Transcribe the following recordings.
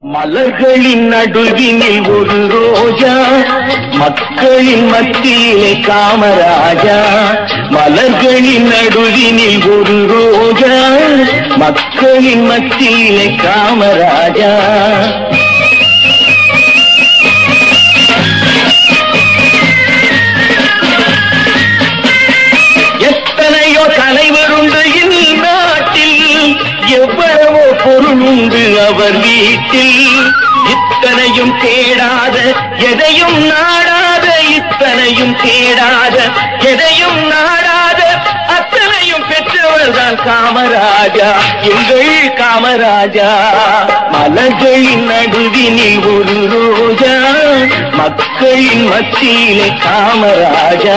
மலர்களின் நடுவினில் ஒரு ரோஜா மக்களின் மத்தியிலே காமராஜா மலர்களின் நடுவினில் ஒரு ரோஜா மக்களின் மத்தியிலே காமராஜா எத்தனையோ தலைவர் உண்டு இந்நாட்டில் எவ்வளவோ பொருள் உண்டு அவர் வீட்டில் இத்தனையும் தேடாத எதையும் நாடாத இத்தனையும் தேடாத எதையும் நாடாத அத்தனையும் பெற்றவர் தான் காமராஜா எங்கள் காமராஜா மலர்களின் நடுவினில் ஒரு ரோஜா மக்களின் மத்தியிலே காமராஜா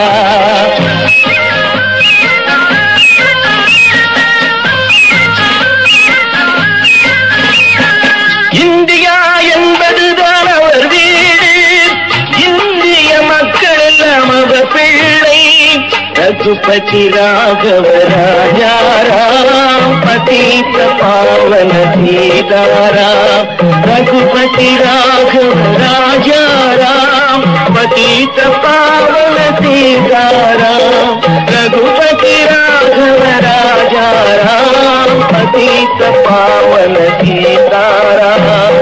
இந்தியா என்பதுதான் அவர் வீடு இந்திய மக்கள் எல்லாம் அவர் பிள்ளை ரகுபதி ராகவ ராஜாராம் பதீத பாவன சீதாராம் ரகுபதி ராகவ ராஜாராம் பதீத பாவன சீதாராம் ரகுபதி ராகவ ராஜாராம் பதீத பாவன சீதாராம்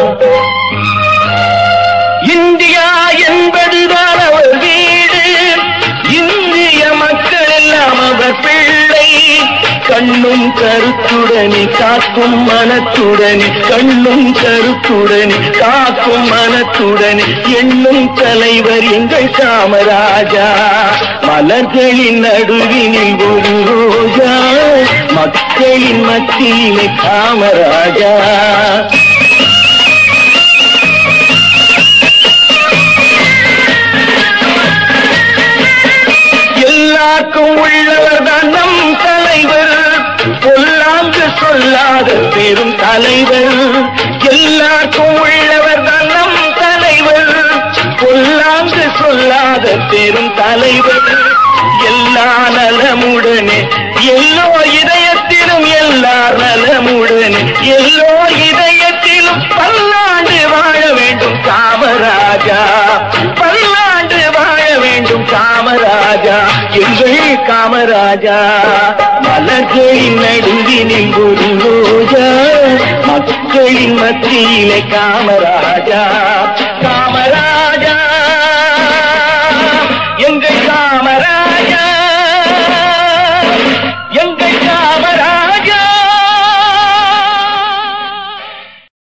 இந்தியா என்பதுதான் அவர் வீடு இந்திய மக்கள் எல்லாம் அவர் பிள்ளை கண்ணும் கருத்துடனே காக்கும் மனத்துடனே கண்ணும் கருத்துடனே காக்கும் மனத்துடனே எண்ணும் தலைவர் எங்கள் காமராஜா மலர்களின் நடுவினில் ஒரு ரோஜா மக்களின் மத்தியிலே காமராஜா எல்லாருக்கும் உள்ளவர் தான் நம் தலைவர் பொல்லாங்கு சொல்லாத பெரும் தலைவர் எல்லாருக்கும் உள்ளவர் தான் நம் தலைவர் பொல்லாங்கு சொல்லாத பெரும் தலைவர் எல்லா நலமுடனே எல்லோ இதயத்திலும் எல்லா நலமுடனே எல்லோ இதயத்திலும் பல்லாண்டு வாழ வேண்டும் காமராஜா பல்லாண்டு வாழ வேண்டும் காமராஜா எங்கள் காமராஜா மலர்களின் நடுவினில் ஒரு ரோஜா மக்களின் மத்தியிலே காமராஜா